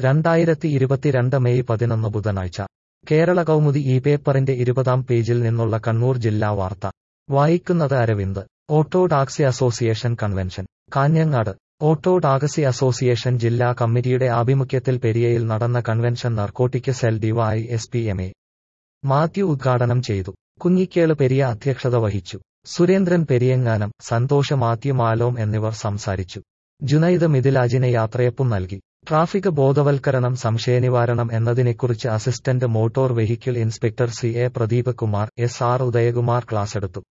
രണ്ടായിരത്തി ഇരുപത്തിരണ്ട് മെയ് പതിനൊന്ന് ബുധനാഴ്ച കേരള കൗമുദി ഈ പേപ്പറിന്റെ ഇരുപതാം പേജിൽ നിന്നുള്ള കണ്ണൂർ ജില്ലാ വാർത്ത വായിക്കുന്നത് Aravind auto taxi association convention Kanhangad auto taxi association ജില്ലാ കമ്മിറ്റിയുടെ ആഭിമുഖ്യത്തിൽ പെരിയയിൽ നടന്ന convention narcotic cell DY S P M A Mathew ഉദ്ഘാടനം ചെയ്തു കുഞ്ഞിക്കേള് പെരിയ അധ്യക്ഷത വഹിച്ചു സുരേന്ദ്രൻ പെരിയങ്ങാനം സന്തോഷ് മാത്യു മാലോം എന്നിവർ സംസാരിച്ചു ജുനൈദ് മിഥിലാജിന് യാത്രയപ്പും നൽകി ട്രാഫിക് ബോധവൽക്കരണം സംശയനിവാരണം എന്നതിനെക്കുറിച്ച് assistant motor vehicle inspector C A Pradeep Kumar S R Udayakumar ക്ലാസെടുത്തു